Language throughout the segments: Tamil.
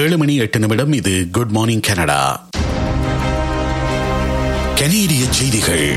ஏழு மணி எட்டு நிமிடம் இது குட் மார்னிங் கனடா கனேடிய செய்திகள்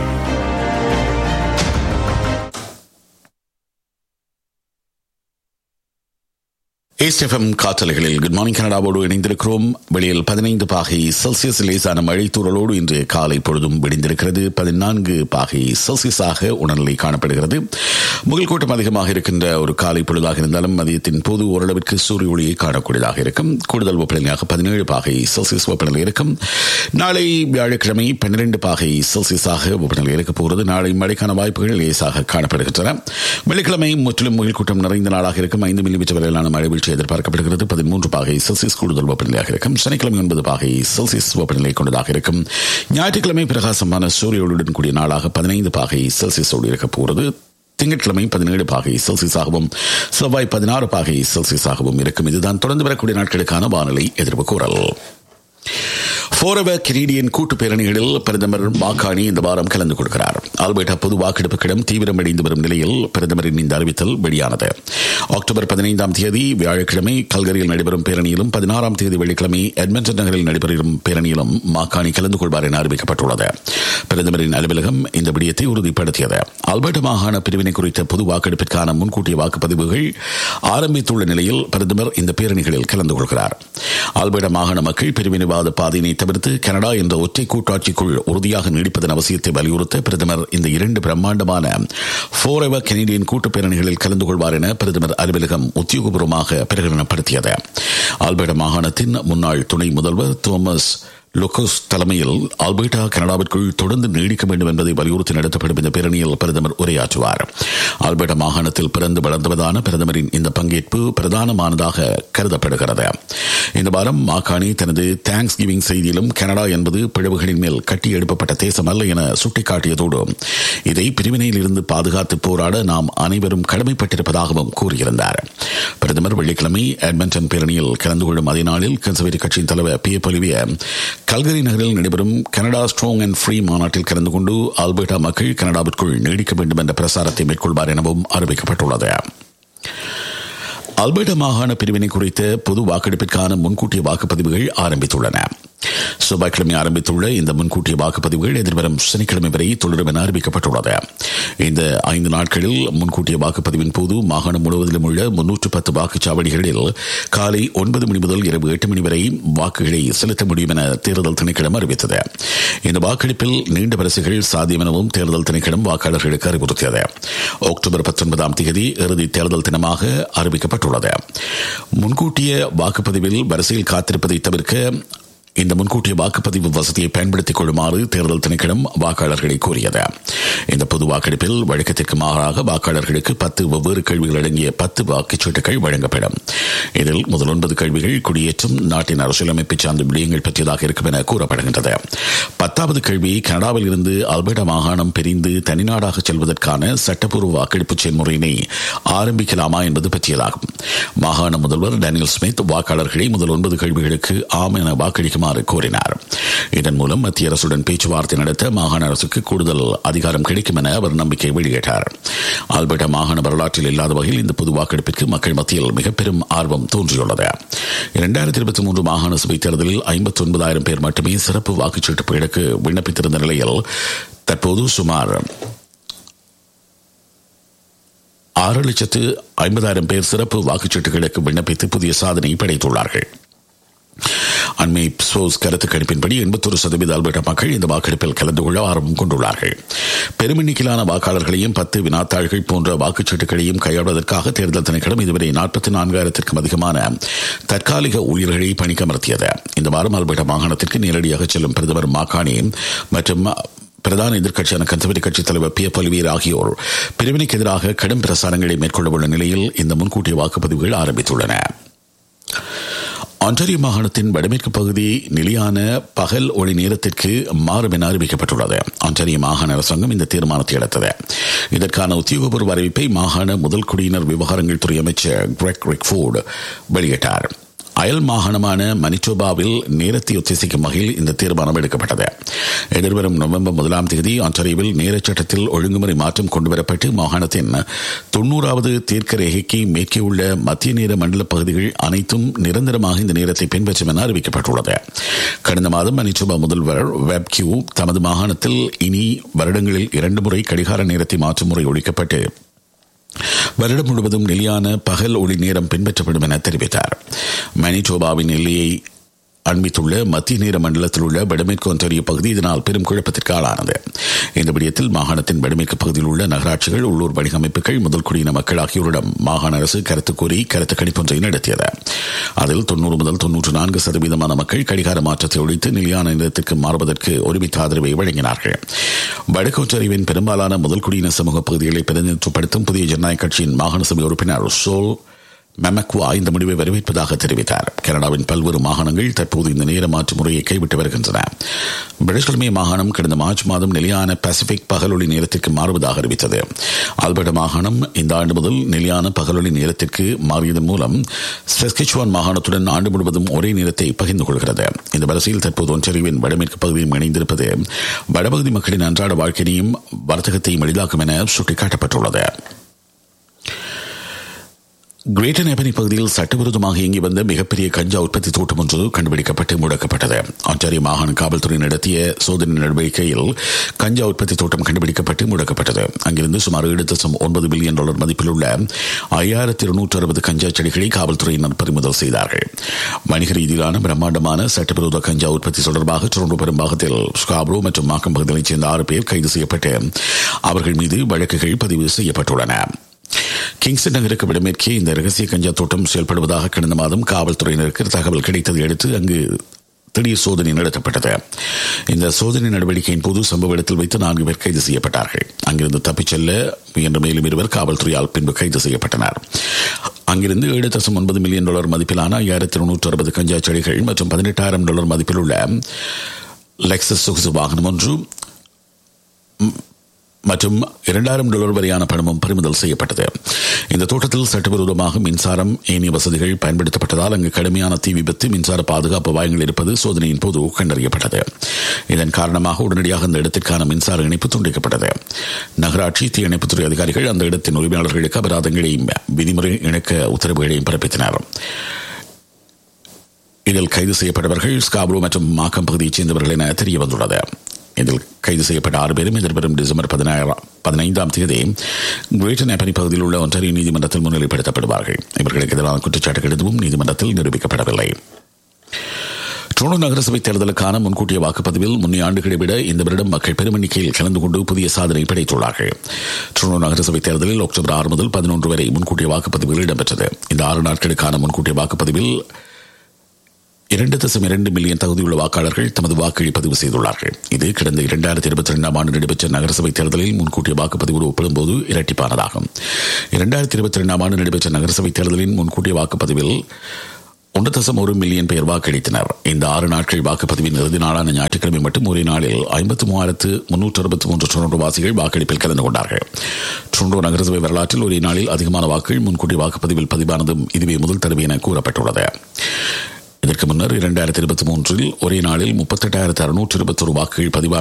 ஏஸ்எஃப்எம் காற்றலைகளில் குட் மார்னிங் கனடாவோடு இணைந்திருக்கிறோம் வெளியில் பதினைந்து பாகை செல்சியஸ் லேசான மழை தூறலோடு இன்று காலை பொழுதும் விடிந்திருக்கிறது பதினான்கு பாகை செல்சியஸாக உணர்நிலை காணப்படுகிறது முகல் கூட்டம் அதிகமாக இருக்கின்ற ஒரு காலை பொழுதாக இருந்தாலும் மதியத்தின் போது ஓரளவிற்கு சூரிய ஒளியை காணக்கூடியதாக இருக்கும் கூடுதல் வெப்பநிலையாக பதினேழு பாகை செல்சியஸ் வெப்பநிலை இருக்கும் நாளை வியாழக்கிழமை பன்னிரண்டு பாகை செல்சியஸாக வெப்பநிலை இருக்க போகிறது நாளை மழைக்கான வாய்ப்புகள் லேசாக காணப்படுகின்றன வெள்ளிக்கிழமை முற்றிலும் முகில் கூட்டம் நிறைந்த நாளாக இருக்கும் ஐந்து மில்லிமீட்டர் வரையிலான மழை வீழ்ச்சி எதிர்பார்க்கப்படுகிறது பதிமூன்று பாகை செல்சியஸ் கூடுதல் வெப்பநிலையாக இருக்கும் சனிக்கிழமை ஒன்பது பாகை செல்சியஸ் வெப்பநிலை கொண்டதாக இருக்கும் ஞாயிற்றுக்கிழமை பிரகாசமான சூரியோடுடன் கூடிய நாளாக பதினைந்து பாகை செல்சியஸோடு இருக்க போகிறது திங்கட்கிழமை பதினேழு பாகை செல்சியஸாகவும் செவ்வாய் பதினாறு பாகை செல்சியஸாகவும் இருக்கும் இதுதான் தொடர்ந்து வரக்கூடிய நாட்களுக்கான வானிலை எதிர்ப்பு கூறல் போரவர் கெனடியன் கூட்டு பேரணிகளில் பிரதமர் மாகாணி இந்த வாரம் கலந்து கொள்கிறார் ஆல்பர்டா பொது வாக்கெடுப்புக்கிடம் தீவிரமடைந்து வரும் நிலையில் பிரதமரின் இந்த அறிவித்தல் வெளியானது அக்டோபர் பதினைந்தாம் தேதி வியாழக்கிழமை கல்கரியில் நடைபெறும் பேரணியிலும் பதினாறாம் தேதி வெள்ளிக்கிழமை எட்மண்டன் நகரில் நடைபெறும் பேரணியிலும் மாகாணி கலந்து கொள்வார் என அறிவிக்கப்பட்டுள்ளது பிரதமரின் அலுவலகம் இந்த விடயத்தை உறுதிப்படுத்தியது ஆல்பர்டா மாகாண பிரிவினை குறித்த பொது வாக்கெடுப்பிற்கான முன்கூட்டிய வாக்குப்பதிவுகள் ஆரம்பித்துள்ள நிலையில் பிரதமர் இந்த பேரணிகளில் கலந்து கொள்கிறார் ஆல்பர்டா மாகாண மக்கள் பிரிவினைவாத பாதையினை தவிர்த்து கனடா என்ற ஒற்றை கூட்டாட்சிக்குள் உறுதியாக நீடிப்பதன் அவசியத்தை வலியுறுத்த பிரதமர் இந்த இரண்டு பிரம்மாண்டமான போர் எவர் கெனடியன் கூட்டு பேரணிகளில் கலந்து கொள்வார் என பிரதமர் அலுவலகம் உத்தியோகபூர்வமாக பிரகடனப்படுத்தியது ஆல்பர்டா மாகாணத்தின் முன்னாள் துணை முதல்வர் தோமஸ் லொக்கோஸ் தலைமையில் ஆல்பர்டா கனடாவிற்குள் தொடர்ந்து நீடிக்க வேண்டும் என்பதை வலியுறுத்தி நடத்தப்படும் இந்த பேரணியில் பிரதமர் உரையாற்றுவார் ஆல்பர்டா மாகாணத்தில் பிறந்து வளர்ந்தவதான பிரதமரின் இந்த பங்கேற்பு பிரதானமானதாக கருதப்படுகிறது இந்த வாரம் மாகாணி தனது தேங்க்ஸ் கிவிங் செய்தியிலும் கனடா என்பது பிளவுகளின் மேல் கட்டி எழுப்பப்பட்ட தேசம் அல்ல என சுட்டிக்காட்டியதோடு இதை பிரிவினையில் இருந்து பாதுகாத்து போராட நாம் அனைவரும் கடமைப்பட்டிருப்பதாகவும் கூறியிருந்தார் பிரதமர் வெள்ளிக்கிழமை எட்மண்டன் பேரணியில் கலந்து கொள்ளும் அதே நாளில் கன்சர்வேட்டிவ் கட்சியின் தலைவர் பி பொலிவிய கல்கரி நகரில் நடைபெறும் கனடா ஸ்ட்ராங் அண்ட் ஃப்ரீ மாநாட்டில் கலந்து கொண்டு ஆல்பர்டா மக்கள் கனடாவிற்குள் நீடிக்க வேண்டும் என்ற பிரசாரத்தை மேற்கொள்வார் எனவும் அறிவிக்கப்பட்டுள்ளது அல்பர்டா மாகாண பிரிவினை குறித்த பொது வாக்கெடுப்பிற்கான முன்கூட்டிய வாக்குப்பதிவுகள் ஆரம்பித்துள்ளன செவ்வாய்க்கிழமை ஆரம்பித்துள்ள இந்த முன்கூட்டிய வாக்குப்பதிவுகள் எதிர்வரும் சனிக்கிழமை வரை தொடரும் என அறிவிக்கப்பட்டுள்ளது இந்த ஐந்து நாட்களில் முன்கூட்டிய வாக்குப்பதிவின் போது மாகாணம் முழுவதிலும் உள்ள முன்னூற்று பத்து வாக்குச்சாவடிகளில் காலை ஒன்பது மணி முதல் இரவு எட்டு மணி வரை வாக்குகளை செலுத்த முடியும் என தேர்தல் திணைக்களம் அறிவித்தது இந்த வாக்கெடுப்பில் நீண்ட வரிசைகள் சாத்தியம் எனவும் தேர்தல் திணைக்களம் வாக்காளர்களுக்கு அறிவுறுத்தியது அக்டோபர் பத்தொன்பதாம் தேதி இறுதி தேர்தல் தினமாக அறிவிக்கப்பட்டுள்ளது முன்கூட்டிய வாக்குப்பதிவில் வரிசையில் காத்திருப்பதை தவிர்க்க இந்த முன்கூட்டிய வாக்குப்பதிவு வசதியை பயன்படுத்திக் கொள்ளுமாறு தேர்தல் திணைக்களம் வாக்காளர்களை கூறியது இந்த பொது வாக்கெடுப்பில் வழக்கத்திற்கு மாறாக வாக்காளர்களுக்கு பத்து வெவ்வேறு கேள்விகள் அடங்கிய பத்து வாக்குச்சீட்டுகள் வழங்கப்படும் இதில் முதல் ஒன்பது கேள்விகள் குடியேற்றம் நாட்டின் அரசியலமைப்பை சார்ந்த விடயங்கள் பற்றியதாக இருக்கும் என கூறப்படுகின்றது பத்தாவது கேள்வி கனடாவில் இருந்து அல்பர்டா மாகாணம் பிரிந்து தனிநாடாக செல்வதற்கான சட்டப்பூர்வ வாக்கெடுப்பு செயல்முறையினை ஆரம்பிக்கலாமா என்பது பற்றியதாகும் மாகாண முதல்வர் டேனியல் ஸ்மித் வாக்காளர்களை முதல் ஒன்பது கேள்விகளுக்கு ஆம் என வாக்களிக்குமாறு கோரினார் இதன் மூலம் மத்திய அரசுடன் பேச்சுவார்த்தை நடத்த மாகாண அரசுக்கு கூடுதல் அதிகாரம் கிடைக்கும் என அவர் நம்பிக்கை வெளியிட்டார் ஆல்பர்டா மாகாண வரலாற்றில் இல்லாத வகையில் இந்த பொது வாக்கெடுப்பிற்கு மக்கள் மத்தியில் மிக பெரும் ஆர்வம் தோன்றியுள்ளது இரண்டாயிரத்தி இருபத்தி மூன்று மாகாண சபை தேர்தலில் ஐம்பத்தி ஒன்பதாயிரம் பேர் மட்டுமே சிறப்பு வாக்குச்சீட்டுகளுக்கு விண்ணப்பித்திருந்த நிலையில் தற்போது சுமார் ஆறு லட்சத்து ஐம்பதாயிரம் பேர் சிறப்பு வாக்குச்சீட்டுகளுக்கு விண்ணப்பித்து புதிய சாதனை படைத்துள்ளார்கள் அண்மை சோஸ் கருத்து கணிப்பின்படி எண்பத்தொரு சதவீத அல்பர்டா மக்கள் இந்த வாக்கெடுப்பில் கலந்து கொள்ள ஆர்வம் கொண்டுள்ளார்கள் பெருமெண்ணிக்கையிலான வாக்காளர்களையும் பத்து வினாத்தாள்கள் போன்ற வாக்குச்சீட்டுகளையும் கையாள்வதற்காக தேர்தல் திணைக்களம் இதுவரை நாற்பத்தி நான்காயிரத்திற்கும் அதிகமான தற்காலிக ஊழியர்களை பணிக்கமர்த்தியது இந்த வாரம் அல்பர்டா மாகாணத்திற்கு நேரடியாக செல்லும் பிரதமர் மாகாணி மற்றும் பிரதான எதிர்க்கட்சியான கன்சர்வேட்டிவ் கட்சித் தலைவர் பி பல்வீர் ஆகியோர் பிரிவினைக்கு எதிராக கடும் பிரசாரங்களை மேற்கொள்ள உள்ள நிலையில் இந்த முன்கூட்டிய வாக்குப்பதிவுகள் ஆரம்பித்துள்ளன ஆன்டாரியோ மாகாணத்தின் வடமேற்கு பகுதி நிலையான பகல் ஒளி நேரத்திற்கு மாறும் என அறிவிக்கப்பட்டுள்ளது ஆன்டாரியோ மாகாண அரசாங்கம் இந்த தீர்மானத்தை எடுத்தது இதற்கான உத்தியோகபூர்வ அறிவிப்பை மாகாண முதல் குடியினர் விவகாரங்கள் துறை அமைச்சர் கிரெக் ரிக்ஃபோர்டு வெளியிட்டார் அயல் மாகாணமான மனிச்சோபாவில் நேரத்தை ஒத்திசைக்கும் வகையில் இந்த தீர்மானம் எடுக்கப்பட்டது எதிர்வரும் நவம்பர் முதலாம் தேதி ஆன்டரியோவில் நேரச் சட்டத்தில் ஒழுங்குமுறை மாற்றம் கொண்டுவரப்பட்டு மாகாணத்தின் தொன்னூறாவது தீர்க்க ரேகைக்கு மேற்கே உள்ள மத்திய நேர மண்டல பகுதிகள் அனைத்தும் நிரந்தரமாக இந்த நேரத்தை பின்பற்றும் என அறிவிக்கப்பட்டுள்ளது கடந்த மாதம் மனிச்சோபா முதல்வர் வெப் கியூ தமது மாகாணத்தில் இனி வருடங்களில் இரண்டு முறை கடிகார நேரத்தை மாற்றும் முறை ஒழிக்கப்பட்டு வருடம் முழுவதும் நிலையான பகல் ஒளி நேரம் பின்பற்றப்படும் என தெரிவித்தார் மணிடோபாவின் எல்லையை அண்மித்துள்ள மத்திய நேர மண்டலத்தில் உள்ள வடமேற்கு ஒன்றிய பகுதி இதனால் பெரும் குழப்பத்திற்கு ஆளானது இந்த விடயத்தில் மாகாணத்தின் வடமேற்கு பகுதியில் உள்ள நகராட்சிகள் உள்ளூர் வணிக அமைப்புகள் முதல் குடியின மக்கள் ஆகியோரிடம் மாகாண அரசு கருத்து கூறி கருத்து கணிப்பொன்றை நடத்தியது அதில் தொன்னூறு முதல் தொன்னூற்று நான்கு சதவீதமான மக்கள் கடிகார மாற்றத்தை ஒழித்து நிலையான நேரத்திற்கு மாறுவதற்கு ஒருமித்த ஆதரவை வழங்கினார்கள் வடக்கு ஒன்றியவின் பெரும்பாலான முதல் குடியின சமூக பகுதிகளை பிரதிநிதித்துவப்படுத்தும் புதிய ஜனநாயக கட்சியின் மாகாண சபை உறுப்பினர் சோல் மெமக்வா இந்த முடிவை வரவேற்பதாக தெரிவித்தார் கனடாவின் பல்வேறு மாகாணங்கள் தற்போது இந்த நேர மாற்று முறையை கைவிட்டு வருகின்றன பிரிட்டிஷ்கொலம்பியா மாகாணம் கடந்த மார்ச் மாதம் நிலையான பசிபிக் பகலொளி நேரத்திற்கு மாறுவதாக அறிவித்தது ஆல்பர்டா மாகாணம் இந்த ஆண்டு முதல் நிலையான பகலொளி நேரத்திற்கு மாறியதன் மூலம் செஸ்கிச்சுவான் மாகாணத்துடன் ஆண்டு முழுவதும் ஒரே நேரத்தை பகிர்ந்து கொள்கிறது இந்த வரிசையில் தற்போது ஒன்றியவின் வடமேற்கு பகுதியும் இணைந்திருப்பது வடபகுதி மக்களின் அன்றாட வாழ்க்கையையும் வர்த்தகத்தையும் எளிதாக்கும் என சுட்டிக்காட்டப்பட்டுள்ளது கிரேட்டர் நெபனி பகுதியில் சட்டவிரோதமாக இயங்கி வந்த மிகப்பெரிய கஞ்சா உற்பத்தி தோட்டம் ஒன்று கண்டுபிடிக்கப்பட்டு முடக்கப்பட்டது ஆச்சாரிய மாகாண காவல்துறை நடத்திய சோதனை நடவடிக்கையில் கஞ்சா உற்பத்தி தோட்டம் கண்டுபிடிக்கப்பட்டு முடக்கப்பட்டது அங்கிருந்து சுமார் ஏழு தசம் ஒன்பது பில்லியன் டாலர் மதிப்பில் உள்ள ஐயாயிரத்தி இருநூற்று அறுபது கஞ்சா செடிகளை காவல்துறையினர் பறிமுதல் செய்தார்கள் வணிக ரீதியிலான பிரம்மாண்டமான சட்டவிரோத கஞ்சா உற்பத்தி தொடர்பாக டொரண்டோ பெரும்பாகத்தில் ஸ்காப்ரோ மற்றும் மாக்கம் பகுதிகளைச் சேர்ந்த ஆறு பேர் கைது செய்யப்பட்டு அவர்கள் மீது வழக்குகள் பதிவு செய்யப்பட்டுள்ளன கிங்ஸ்டன் நகருக்கு வடமேற்கே இந்த ரகசிய கஞ்சா தோட்டம் செயல்படுவதாக கடந்த மாதம் காவல்துறையினருக்கு தகவல் கிடைத்ததை அடுத்து அங்கு திடீர் சோதனை நடத்தப்பட்டது இந்த சோதனை நடவடிக்கையின் போது சம்பவ இடத்தில் வைத்து நான்கு பேர் கைது செய்யப்பட்டார்கள் அங்கிருந்து தப்பிச் செல்ல முயன்ற மேலும் இருவர் காவல்துறையால் பின்பு கைது செய்யப்பட்டனர் அங்கிருந்து ஏழு தசம் ஒன்பது மில்லியன் டாலர் மதிப்பிலான ஐயாயிரத்தி இருநூற்று அறுபது கஞ்சா செடிகள் மற்றும் பதினெட்டாயிரம் டாலர் மதிப்பில் உள்ள லெக்சஸ் சொகுசு வாகனம் ஒன்று மற்றும் இரண்டாயிரம் டாலர் வரையான பணமும் பறிமுதல் செய்யப்பட்டது இந்த தோட்டத்தில் சட்டவிரோதமாக மின்சாரம் ஏனைய வசதிகள் பயன்படுத்தப்பட்டதால் அங்கு கடுமையான தீ விபத்து மின்சார பாதுகாப்பு அபாயங்கள் இருப்பது சோதனையின் போது கண்டறியப்பட்டது இதன் காரணமாக உடனடியாக அந்த இடத்திற்கான மின்சார இணைப்பு துண்டிக்கப்பட்டது நகராட்சி தீயணைப்புத்துறை அதிகாரிகள் அந்த இடத்தின் உரிமையாளர்களுக்கு அபராதங்களையும் விதிமுறை இணக்க உத்தரவுகளையும் பிறப்பித்தனர் இதில் கைது செய்யப்பட்டவர்கள் ஸ்காப்ரோ மற்றும் மாக்கம் பகுதியைச் சேர்ந்தவர்கள் என தெரிய வந்துள்ளது இதில் கைது செய்யப்பட்ட ஆறு பேரும் எதிர்வரும் டிசம்பர் பதினாயிரம் பதினைந்தாம் தேதி கிரேட்டர் நேப்பனி பகுதியில் உள்ள ஒன்றாரிய நீதிமன்றத்தில் முன்னிலைப்படுத்தப்படுவார்கள் இவர்களுக்கு எதிரான குற்றச்சாட்டுகள் எதுவும் நீதிமன்றத்தில் நிரூபிக்கப்படவில்லை டொரண்டோ நகரசபை தேர்தலுக்கான முன்கூட்டிய வாக்குப்பதிவில் முன்னே ஆண்டுகளை விட இந்த வருடம் மக்கள் பெரும் எண்ணிக்கையில் கலந்து கொண்டு புதிய சாதனை படைத்துள்ளார்கள் டொரண்டோ நகரசபை தேர்தலில் அக்டோபர் ஆறு முதல் பதினொன்று வரை முன்கூட்டிய வாக்குப்பதிவுகள் இடம்பெற்றது இந்த ஆறு நாட்களுக்கான முன்கூட்டிய வாக்குப்பதிவில் இரண்டு தசம் இரண்டு மில்லியன் தகுதியுள்ள வாக்காளர்கள் தமது வாக்களை பதிவு செய்துள்ளார்கள் இது கடந்த இரண்டாயிரத்தி இருபத்தி ரெண்டாம் ஆண்டு நடைபெற்ற நகரசபை தேர்தலில் முன்கூட்டிய வாக்குப்பதிவோடு ஒப்பிடும்போது இரட்டிப்பானதாகும் இரண்டாயிரத்தி இருபத்தி ரெண்டாம் ஆண்டு நடைபெற்ற நகரசபை தேர்தலின் முன்கூட்டிய வாக்குப்பதிவில் ஒன்று தசம் ஒரு மில்லியன் பேர் வாக்களித்தனர் இந்த ஆறு நாட்கள் வாக்குப்பதிவின் இறுதி நாளான ஞாயிற்றுக்கிழமை மட்டும் ஒரே நாளில் ஐம்பத்தி மூவாயிரத்து முன்னூற்று அறுபத்தி மூன்று டொரண்டோ வாசிகள் வாக்களிப்பில் கலந்து கொண்டார்கள் டொரண்டோ நகரசபை வரலாற்றில் ஒரே நாளில் அதிகமான வாக்குகள் முன்கூட்டிய வாக்குப்பதிவில் பதிவானதும் இதுவே முதல் தடவை என கூறப்பட்டுள்ளது இதற்கு முன்னர் இரண்டாயிரத்தி இருபத்தி மூன்றில் ஒரே நாளில் முப்பத்தெட்டாயிரத்து அறுநூற்று இருபத்தொரு வாக்குகள் பதிவான